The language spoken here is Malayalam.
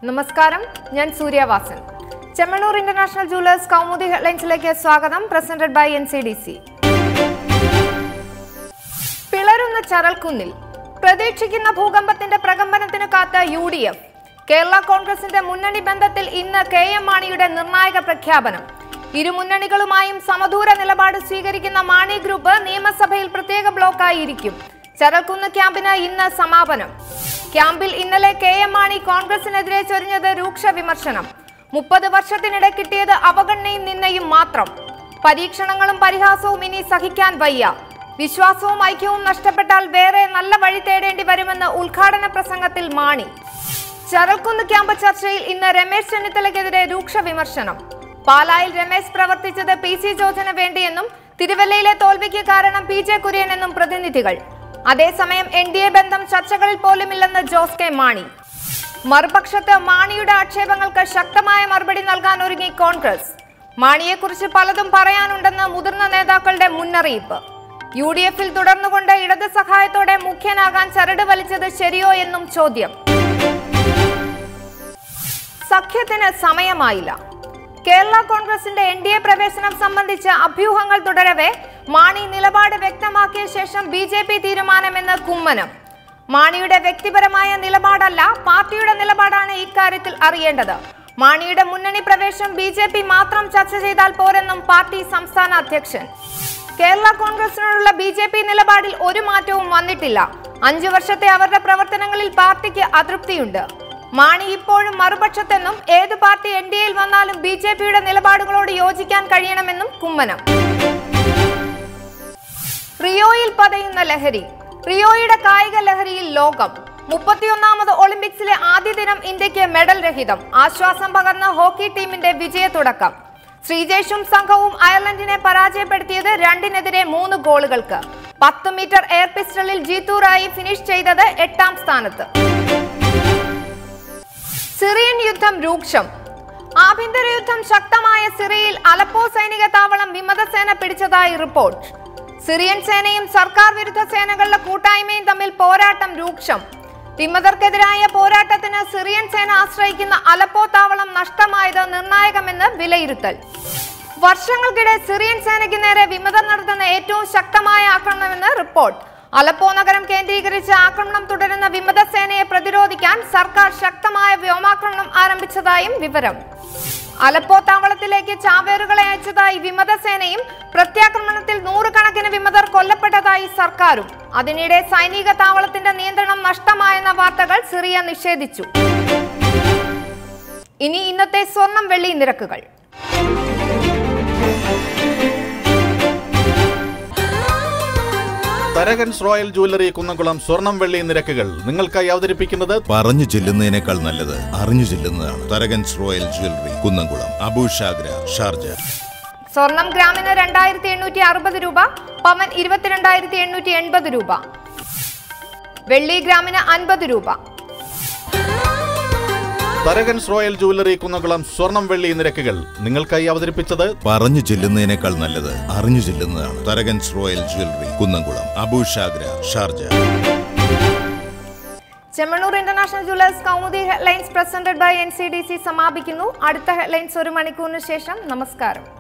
നമസ്കാരം ഞാൻ സൂര്യവാസൻ ചെമ്മണ്ണൂർ ഇന്റർനാഷണൽ ജൂവലേഴ്സ് കൗമുദി ഹെഡ്ലൈൻസിലേക്ക് സ്വാഗതം presented by N C D C പിളരുന്ന ചരൽക്കുന്നിൽ പ്രതീക്ഷിക്കുന്ന ഭൂകമ്പത്തിന്റെ പ്രകമ്പനത്തിന് കാത്ത യു ഡി എഫ് കേരള കോൺഗ്രസിന്റെ മുന്നണി ബന്ധത്തിൽ ഇന്ന് കെ എം മാണിയുടെ നിർണായക പ്രഖ്യാപനം ഇരു മുന്നണികളുമായും സമദൂര നിലപാട് സ്വീകരിക്കുന്ന മാണി ഗ്രൂപ്പ് നിയമസഭയിൽ പ്രത്യേക ബ്ലോക്കായി ഇരിക്കും ചരൽക്കുന്ന് ക്യാമ്പിന് ഇന്ന് സമാപനം ക്യാമ്പിൽ ഇന്നലെ കെ എം മാണി കോൺഗ്രസിനെതിരെ ചൊരിഞ്ഞത് രൂക്ഷ വിമർശനം മുപ്പത് വർഷത്തിനിടെ കിട്ടിയത് അവഗണനയും നിന്നയും മാത്രം പരീക്ഷണങ്ങളും പരിഹാസവും ഇനി സഹിക്കാൻ വയ്യ വിശ്വാസവും ഐക്യവും നഷ്ടപ്പെട്ടാൽ വേറെ നല്ല വഴി തേടേണ്ടി വരുമെന്ന് ഉദ്ഘാടന പ്രസംഗത്തിൽ മാണി ചരൽക്കുന്ന് ക്യാമ്പ് ചർച്ചയിൽ ഇന്ന് രമേശ് ചെന്നിത്തലയ്ക്കെതിരെ രൂക്ഷ വിമർശനം പാലായിൽ രമേശ് പ്രവർത്തിച്ചത് പി സി ജോർജിന് വേണ്ടിയെന്നും തിരുവല്ലയിലെ തോൽവിക്ക് കാരണം പി ജെ കുര്യനെന്നും പ്രതിനിധികൾ അതേസമയം എൻ ഡി എ ബന്ധം ചർച്ചകളിൽ പോലുമില്ലെന്ന് ജോസ് കെ മാണി മറുപക്ഷത്ത് മാണിയുടെ ആക്ഷേപങ്ങൾക്ക് ശക്തമായ മറുപടി നൽകാൻ ഒരുങ്ങി കോൺഗ്രസ് മാണിയെക്കുറിച്ച് പലതും പറയാനുണ്ടെന്ന് മുതിർന്ന നേതാക്കളുടെ മുന്നറിയിപ്പ് യു ഡി എഫിൽ തുടർന്നുകൊണ്ട് ഇടത് സഹായത്തോടെ മുഖ്യനാകാൻ ചരട് വലിച്ചത് ശരിയോ എന്നും ചോദ്യം സഖ്യത്തിന് സമയമായില്ല കേരള കോൺഗ്രസിന്റെ എൻ ഡി എ പ്രവേശനം സംബന്ധിച്ച് അഭ്യൂഹങ്ങൾ തുടരവെ മാണി നിലപാട് വ്യക്തമാക്കിയ ശേഷം ബി ജെ പി തീരുമാനമെന്ന് കുമ്മനം മാണിയുടെ വ്യക്തിപരമായ നിലപാടല്ല പാർട്ടിയുടെ നിലപാടാണ് ഇക്കാര്യത്തിൽ അറിയേണ്ടത് മാണിയുടെ മുന്നണി പ്രവേശം ബി ജെ പി മാത്രം ചർച്ച ചെയ്താൽ പോരെന്നും പാർട്ടി സംസ്ഥാന അധ്യക്ഷൻ കേരള കോൺഗ്രസിനോടുള്ള ബി ജെ പി നിലപാടിൽ ഒരു മാറ്റവും വന്നിട്ടില്ല അഞ്ചു വർഷത്തെ അവരുടെ പ്രവർത്തനങ്ങളിൽ പാർട്ടിക്ക് അതൃപ്തിയുണ്ട് മാണി ഇപ്പോഴും മറുപക്ഷത്തെന്നും ഏത് പാർട്ടി എൻ ഡി എയിൽ വന്നാലും ബി ജെ പിയുടെ നിലപാടുകളോട് യോജിക്കാൻ കഴിയണമെന്നും കുമ്മനം റിയോയിൽ പതയുന്ന ലഹരി റിയോയുടെ കായിക ലഹരിയിൽ ലോകം മുപ്പത്തിയൊന്നാമത് ഒളിമ്പിക്സിലെ ആദ്യ ദിനം ഇന്ത്യക്ക് മെഡൽ രഹിതം ആശ്വാസം പകർന്ന ഹോക്കി ടീമിന്റെ വിജയ തുടക്കം ശ്രീജേഷും സംഘവും അയർലൻഡിനെ പരാജയപ്പെടുത്തിയത് രണ്ടിനെതിരെ മൂന്ന് ഗോളുകൾക്ക് പത്ത് മീറ്റർ എയർ പിസ്റ്റളിൽ ജീത്തു റായി ഫിനിഷ് ചെയ്തത് എട്ടാം സ്ഥാനത്ത് സിറിയൻ യുദ്ധം രൂക്ഷം ആഭ്യന്തര യുദ്ധം ശക്തമായ സിറിയയിൽ അലപ്പോ സൈനിക താവളം വിമതസേന പിടിച്ചതായി റിപ്പോർട്ട് സിറിയൻ സേനയും സർക്കാർ വിരുദ്ധ സേനകളുടെ കൂട്ടായ്മയും തമ്മിൽ പോരാട്ടം രൂക്ഷം വിമതർക്കെതിരായ പോരാട്ടത്തിന് സിറിയൻ സേന ആശ്രയിക്കുന്ന അലപ്പോ താവളം നഷ്ടമായത് നിർണായകമെന്ന് വിലയിരുത്തൽ വർഷങ്ങൾക്കിടെ സിറിയൻ സേനയ്ക്ക് നേരെ വിമതർ നടത്തുന്ന ഏറ്റവും ശക്തമായ ആക്രമണമെന്ന് റിപ്പോർട്ട് അലപ്പോ നഗരം കേന്ദ്രീകരിച്ച് ആക്രമണം തുടരുന്ന വിമത സേനയെ പ്രതിരോധിക്കാൻ സർക്കാർ ശക്തമായ വ്യോമാക്രമണം ആരംഭിച്ചതായും വിവരം അലപ്പോ താവളത്തിലേക്ക് ചാവേറുകളെ അയച്ചതായി വിമത സേനയും പ്രത്യാക്രമണത്തിൽ നൂറുകണക്കിന് വിമതർ കൊല്ലപ്പെട്ടതായി സർക്കാരും അതിനിടെ സൈനിക താവളത്തിന്റെ നിയന്ത്രണം നഷ്ടമായെന്ന വാർത്തകൾ സിറിയ നിഷേധിച്ചു ഇനി ഇന്നത്തെ സ്വർണം വെള്ളി നിരക്കുകൾ തരകൻസ് റോയൽ ജുവല്ലറി കുന്നംകുളം സ്വർണം വെള്ളി നിരക്കുകൾ നിങ്ങൾക്കായി അവതരിപ്പിക്കുന്നത് പറഞ്ഞു ചെല്ലുന്നതിനേക്കാൾ നല്ലത് അറിഞ്ഞു ചെല്ലുന്നതാണ് Tharakans royal jewellery Kunnamkulam Abu Shagara Sharjah സ്വർണം ഗ്രാമിന് രണ്ടായിരത്തി എണ്ണൂറ്റി അറുപത് രൂപ പവൻ ഇരുപത്തിരണ്ടായിരത്തി എണ്ണൂറ്റി എൺപത് രൂപ വെള്ളി ഗ്രാമിന് അൻപത് രൂപ തരകൻസ് റോയൽ ജുവല്ലറി കുന്നംകുളം സ്വർണം വെള്ളി നിരക്കുകൾ നിങ്ങൾക്കായി അവതരിപ്പിച്ചത് പറഞ്ഞു ചെല്ലുന്നതിനേക്കാൾ നല്ലത് അറിഞ്ഞു ചെല്ലുന്നതാണ് Tharakans royal jewellery Kunnamkulam Abu Shagara Sharjah Chemmanur international jewellers Kaumudi headlines presented by N C D C സമാപിക്കുന്നു അടുത്ത ഹെഡ്ലൈൻസ് ഒരു മണിക്കൂറിന് ശേഷം നമസ്കാരം